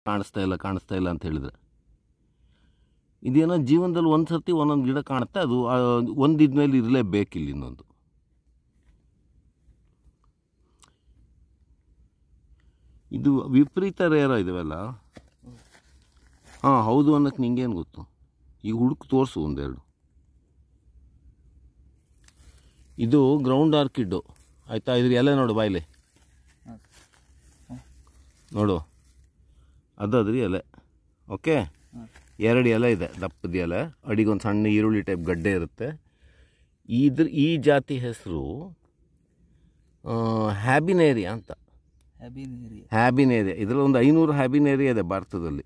ಕಾಣಿಸ್ತಾ ಇಲ್ಲ ಕಾಣಿಸ್ತಾ ಇಲ್ಲ ಅಂತ ಹೇಳಿದ್ರೆ ಇದೇನೋ ಜೀವನದಲ್ಲಿ ಒಂದು ಸರ್ತಿ ಒಂದೊಂದು ಗಿಡ ಕಾಣುತ್ತೆ ಅದು ಒಂದು ಇದ್ಮೇಲೆ ಇರಲೇಬೇಕಿಲ್ಲ ಇನ್ನೊಂದು ಇದು ವಿಪರೀತ ರೇರ ಇದಾವೆಲ್ಲ ಹಾಂ ಹೌದು ಅನ್ನೋಕ್ಕೆ ನಿಂಗೇನು ಗೊತ್ತು ಈಗ ಹುಡುಕ್ ತೋರಿಸು ಒಂದೆರಡು ಇದು ಗ್ರೌಂಡ್ ಆರ್ಕಿಡ್ಡು ಆಯಿತಾ ಇದ್ರ ಎಲೆ ನೋಡು ಬಾಯ್ಲೆ ನೋಡು ಅದು ಅದ್ರಿ ಎಲೆ ಓಕೆ ಎರಡು ಎಲೆ ಇದೆ ದಪ್ಪದ ಎಲೆ ಅಡಿಗೊಂದು ಸಣ್ಣ ಈರುಳ್ಳಿ ಟೈಪ್ ಗಡ್ಡೆ ಇರುತ್ತೆ ಇದ್ರ ಈ ಜಾತಿ ಹೆಸರು ಹ್ಯಾಬಿನೇರಿಯಾ ಅಂತ ಹ್ಯಾಬಿನೇರಿಯಾ ಹ್ಯಾಬಿನೇರಿಯಾ ಇದರಲ್ಲಿ ಒಂದು ಐನೂರು ಹ್ಯಾಬಿನೇರಿಯಾ ಇದೆ ಭಾರತದಲ್ಲಿ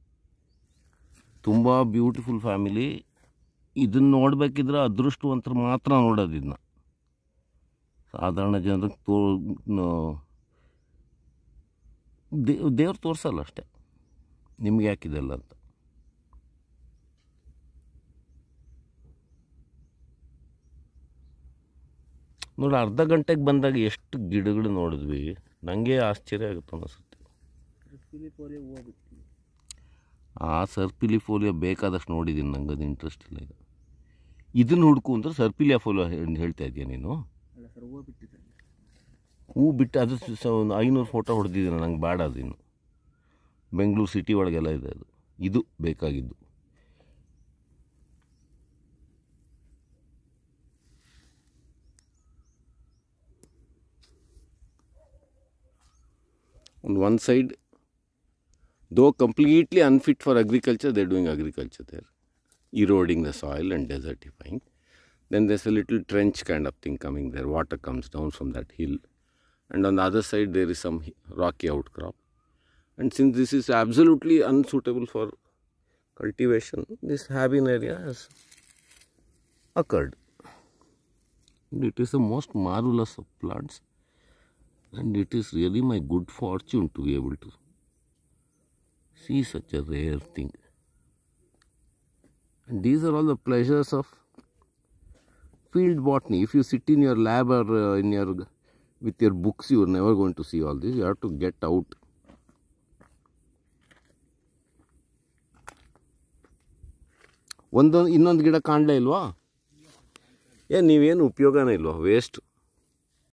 ತುಂಬ ಬ್ಯೂಟಿಫುಲ್ ಫ್ಯಾಮಿಲಿ ಇದನ್ನು ನೋಡಬೇಕಿದ್ರೆ ಅದೃಷ್ಟವಂತರು ಮಾತ್ರ ನೋಡೋದು ಇದನ್ನ ಸಾಧಾರಣ ಜನರಿಗೆ ತೋ ದೇವ್ರು ತೋರಿಸಲ್ಲ ಅಷ್ಟೆ ನಿಮ್ಗೆ ಯಾಕಿದೆಲ್ಲ ಅಂತ ನೋಡಿ ಅರ್ಧ ಗಂಟೆಗೆ ಬಂದಾಗ ಎಷ್ಟು ಗಿಡಗಳು ನೋಡಿದ್ವಿ ನನಗೆ ಆಶ್ಚರ್ಯ ಆಗುತ್ತೆ ಅನಿಸುತ್ತೆ ಫಿಲಿಪೋರಿಯಾ ಹೂವು ಬಿಟ್ಟಿದೆ ಆ ಸರ್ಪಿಲಿ ಫೋಲಿಯೋ ಬೇಕಾದಷ್ಟು ನೋಡಿದ್ದೀನಿ ನಂಗೆ ಅದು ಇಂಟ್ರೆಸ್ಟ್ ಇಲ್ಲ ಈಗ ಇದನ್ನು ಹುಡುಕು ಅಂದ್ರೆ ಸರ್ಪಿಲಿಯಾ ಫೋಲಿಯೋ ಹೇಳ್ತಾ ಇದೆಯಾ ನೀನು ಅಲ್ಲ ಸರ್ ಹೂವು ಬಿಟ್ಟಿದೆ ಹೂ ಬಿಟ್ಟು ಅದು ಸ ಒಂದು ಐನೂರು ಫೋಟೋ ಹೊಡೆದಿದ್ದೀನಿ ನಂಗೆ ಬೇಡ ಅದು ಇನ್ನು ಬೆಂಗಳೂರು ಸಿಟಿ ಒಳಗೆಲ್ಲ ಇದೆ ಅದು ಇದು ಬೇಕಾಗಿದ್ದು on one side though completely unfit for agriculture they're doing agriculture there eroding the soil and desertifying then there's a little trench kind of thing coming there water comes down from that hill and on the other side there is some hi- rocky outcrop and since this is absolutely unsuitable for cultivation this having area has occurred and it is the most marvelous of plants and it is really my good fortune to be able to see such a rare thing. And these are all the pleasures of field botany. If you sit in your lab or uh, in your with your books, you are never going to see all this. You have to get out. ಒಂದೊಂದು ಇನ್ನೊಂದು ಗಿಡ ಕಾಣಲೇ ಇಲ್ವಾ ಏ ನೀವೇನು ಉಪಯೋಗನೇ ಇಲ್ವಾ waste